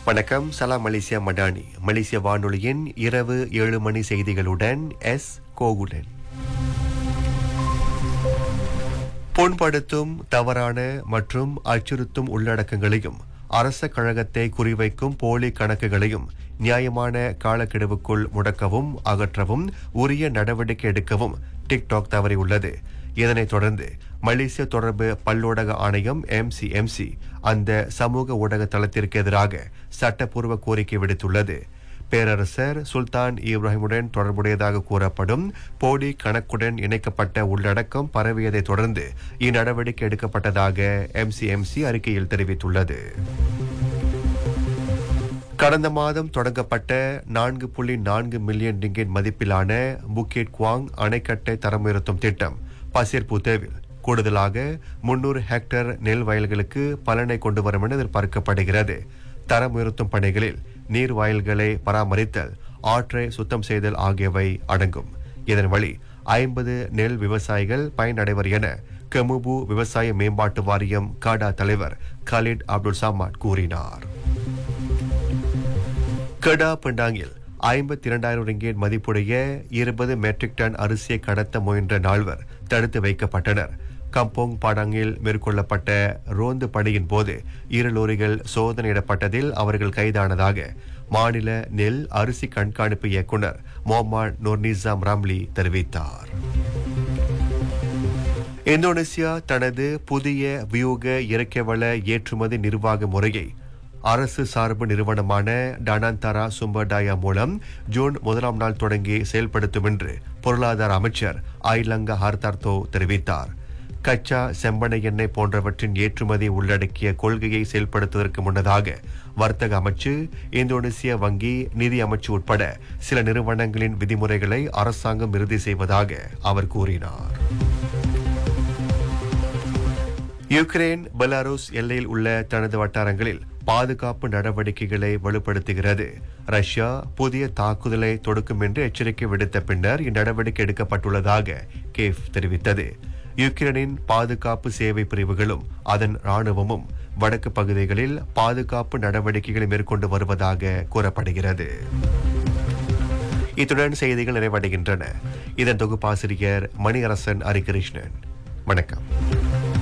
வணக்கம் சலாம் மலேசியா மடானி மலேசிய வானொலியின் இரவு ஏழு மணி செய்திகளுடன் எஸ் கோகுலன் புண்படுத்தும் தவறான மற்றும் அச்சுறுத்தும் உள்ளடக்கங்களையும் அரச கழகத்தை குறிவைக்கும் போலி கணக்குகளையும் நியாயமான காலக்கெடுவுக்குள் முடக்கவும் அகற்றவும் உரிய நடவடிக்கை எடுக்கவும் டிக்டாக் தவறியுள்ளது இதனைத் தொடர்ந்து மலேசிய தொடர்பு பல்லூடக ஆணையம் எம்சிஎம்சி அந்த சமூக ஊடக தளத்திற்கு எதிராக சட்டப்பூர்வ கோரிக்கை விடுத்துள்ளது பேரரசர் சுல்தான் இப்ராஹிமுடன் தொடர்புடையதாக கூறப்படும் போலி கணக்குடன் இணைக்கப்பட்ட உள்ளடக்கம் பரவியதைத் தொடர்ந்து இந்நடவடிக்கை எடுக்கப்பட்டதாக எம்சிஎம்சி அறிக்கையில் தெரிவித்துள்ளது கடந்த மாதம் தொடங்கப்பட்ட நான்கு புள்ளி நான்கு மில்லியன் ரிங்கெட் மதிப்பிலான புக்கெட் குவாங் அணைக்கட்டை தரம் உயர்த்தும் திட்டம் பசிர் புத்தேவில் கூடுதலாக முன்னூறு ஹெக்டேர் நெல் வயல்களுக்கு பலனை கொண்டு வரும் என எதிர்பார்க்கப்படுகிறது தரம் உயர்த்தும் பணிகளில் நீர் வயல்களை பராமரித்தல் ஆற்றை சுத்தம் செய்தல் ஆகியவை அடங்கும் இதன் வழி ஐம்பது நெல் விவசாயிகள் பயனடைவர் என கெமுபு விவசாய மேம்பாட்டு வாரியம் காடா தலைவர் கலிட் அப்துல் சமாட் கூறினார் கடா பிண்டாங்கில் ஐம்பத்தி இரண்டாயிரம் ரிங்கேட் மதிப்புடைய இருபது மெட்ரிக் டன் அரிசியை கடத்த முயன்ற நால்வர் தடுத்து வைக்கப்பட்டனர் கம்போங் பாடாங்கில் மேற்கொள்ளப்பட்ட ரோந்து பணியின் போது இரு லோரிகள் சோதனையிடப்பட்டதில் அவர்கள் கைதானதாக மாநில நெல் அரிசி கண்காணிப்பு இயக்குனர் மொஹமான் நூர்னிசாம் ராம்லி தெரிவித்தார் இந்தோனேசியா தனது புதிய வியூக இறக்கைவள ஏற்றுமதி நிர்வாக முறையை அரசு சார்பு நிறுவனமான டானாந்தாரா சும்பர்டாயா மூலம் ஜூன் முதலாம் நாள் தொடங்கி செயல்படுத்தும் என்று பொருளாதார அமைச்சர் ஐலங்கா ஹர்தார்த்தோ தெரிவித்தார் கச்சா செம்பனை எண்ணெய் போன்றவற்றின் ஏற்றுமதி உள்ளடக்கிய கொள்கையை செயல்படுத்துவதற்கு முன்னதாக வர்த்தக அமைச்சு இந்தோனேசிய வங்கி நிதி அமைச்சு உட்பட சில நிறுவனங்களின் விதிமுறைகளை அரசாங்கம் இறுதி செய்வதாக அவர் கூறினார் யுக்ரைன் பெலாருஸ் எல்லையில் உள்ள தனது வட்டாரங்களில் பாதுகாப்பு நடவடிக்கைகளை வலுப்படுத்துகிறது ரஷ்யா புதிய தாக்குதலை தொடுக்கும் என்று எச்சரிக்கை விடுத்த பின்னர் இந்நடவடிக்கை எடுக்கப்பட்டுள்ளதாக கேஃப் தெரிவித்தது யுக்ரைனின் பாதுகாப்பு சேவை பிரிவுகளும் அதன் ராணுவமும் வடக்கு பகுதிகளில் பாதுகாப்பு நடவடிக்கைகளை மேற்கொண்டு வருவதாக கூறப்படுகிறது இத்துடன் செய்திகள் நிறைவடைகின்றன இதன் தொகுப்பாசிரியர் மணியரசன் ஹரிகிருஷ்ணன் வணக்கம்